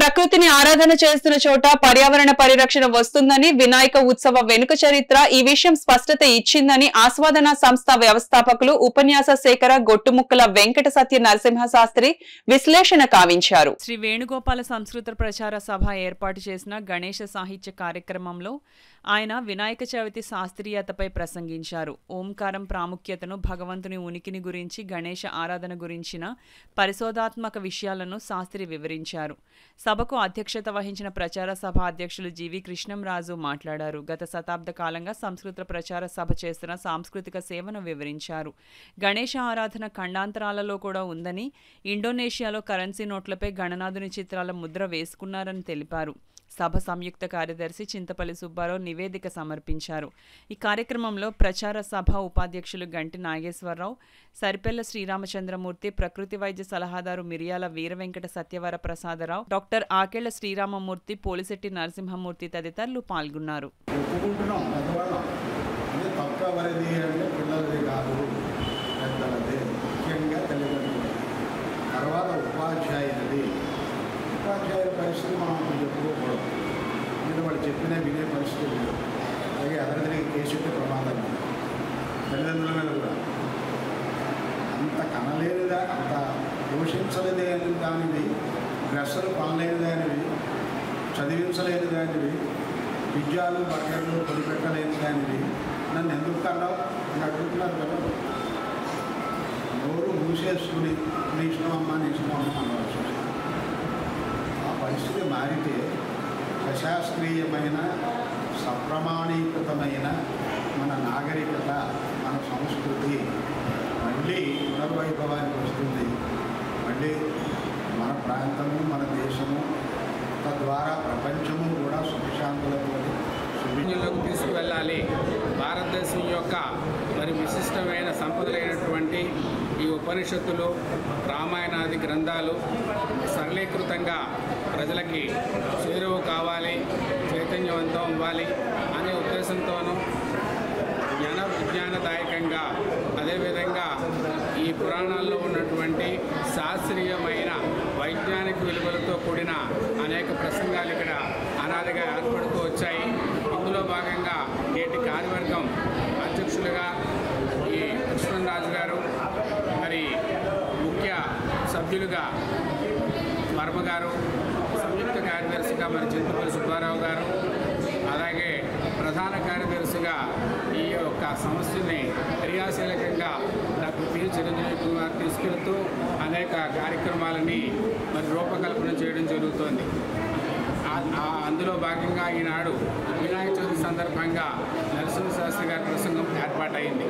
ప్రకృతిని ఆరాధన చేస్తున్న చోట పర్యావరణ పరిరక్షణ వస్తుందని వినాయక ఉత్సవ వెనుక చరిత్ర ఈ విషయం స్పష్టత ఇచ్చిందని ఆస్వాదన సంస్థ వ్యవస్థాపకులు ఉపన్యాస శేఖర గొట్టుముక్కల వెంకట సత్య నరసింహ శాస్త్రి విశ్లేషణ కావించారు శ్రీ వేణుగోపాల సంస్కృత ప్రచార సభ ఏర్పాటు చేసిన గణేష సాహిత్య కార్యక్రమంలో ఆయన వినాయక చవితి శాస్త్రీయతపై ప్రసంగించారు ఓంకారం ప్రాముఖ్యతను భగవంతుని ఉనికిని గురించి గణేష ఆరాధన గురించిన పరిశోధాత్మక విషయాలను శాస్త్రి వివరించారు సభకు అధ్యక్షత వహించిన ప్రచార సభ అధ్యక్షులు జీవి కృష్ణంరాజు మాట్లాడారు గత శతాబ్ద కాలంగా సంస్కృత ప్రచార సభ చేస్తున్న సాంస్కృతిక సేవను వివరించారు గణేష ఆరాధన ఖండాంతరాలలో కూడా ఉందని ఇండోనేషియాలో కరెన్సీ నోట్లపై గణనాథుని చిత్రాల ముద్ర వేసుకున్నారని తెలిపారు సభ సంయుక్త కార్యదర్శి చింతపల్లి సుబ్బారావు నివేదిక సమర్పించారు ఈ కార్యక్రమంలో ప్రచార సభ ఉపాధ్యక్షులు గంటి నాగేశ్వరరావు సరిపెల్ల శ్రీరామచంద్రమూర్తి ప్రకృతి వైద్య సలహాదారు మిరియాల వీరవెంకట సత్యవర ప్రసాదరావు డాక్టర్ ఆకెళ్ల శ్రీరామమూర్తి పోలిశెట్టి నరసింహమూర్తి తదితరులు పాల్గొన్నారు ఒప్పుకుంటున్నాం పెద్దవాళ్ళం అంటే తక్కువ ఎవరిది అంటే పిల్లలది కాదు పెద్దలది ముఖ్యంగా తల్లిదండ్రులది తర్వాత ఉపాధ్యాయులది ఉపాధ్యాయుల పరిస్థితి మనం అప్పుడు చెప్పుకోకూడదు ఎందుకంటే వాళ్ళు చెప్పినా వినే పరిస్థితి లేదు అలాగే ఎదరిదిరిగి కేసుంటే ప్రమాదం లేదు. తల్లిదండ్రుల మీద కూడా అంత కనలేనిదా అంత పోషించలేదే దానివి డ్రెస్సులు పనలేని దానివి చదివించలేని దానివి విద్యాలు బట్టలు కొనిపెట్టలేని దానివి నన్ను ఎందుకు కన్నావు అని అడుగుతున్నారు పిల్లలు నోరు మూసేసుకుని నీ ఇష్టం అమ్మా నీ ఇష్టం అమ్మా అనవచ్చు ఆ పరిస్థితి మారితే సశాస్త్రీయమైన సప్రమాణీకృతమైన మన నాగరికత మన సంస్కృతి మళ్ళీ పునర్వైభవానికి వస్తుంది మళ్ళీ మన ప్రాంతము మన దేశము తద్వారా ప్రపంచము కూడా సుఖశాంతులతో ప్రపంచంలోకి తీసుకువెళ్ళాలి భారతదేశం యొక్క మరి విశిష్టమైన సంపదలైనటువంటి ఈ ఉపనిషత్తులు రామాయణాది గ్రంథాలు సరళీకృతంగా ప్రజలకి చేరువ కావాలి చైతన్యవంతం అవ్వాలి అనే ఉద్దేశంతోనూ జ్ఞాన విజ్ఞానదాయకంగా అదేవిధంగా ఈ పురాణాల్లో ఉన్నటువంటి శాస్త్రీయమైన వైజ్ఞానిక విలువలతో కూడిన అనేక ప్రసంగాలు ఇక్కడ అనాదిగా ఏర్పడుతూ వచ్చాయి ఇందులో భాగంగా నేటి కార్యవర్గం అధ్యక్షులుగా ఈ కృష్ణరాజు గారు మరి ముఖ్య సభ్యులుగా వర్మ గారు సంయుక్త కార్యదర్శిగా మరి చింతపల్లి సుబ్బారావు గారు అలాగే ప్రధాన కార్యదర్శిగా ఈ యొక్క సమస్యని క్రియాశీలకంగా డాక్టర్ పి చిరంజీవి కుమార్ తీసుకెళ్తూ అనేక కార్యక్రమాలని మరి రూపకల్పన చేయడం జరుగుతోంది ఆ- ఆ- అందులో భాగంగా ఈనాడు వినాయక చవితి సందర్భంగా నరసింహ శాస్త్రి గారి ప్రసంగం ఏర్పాటైంది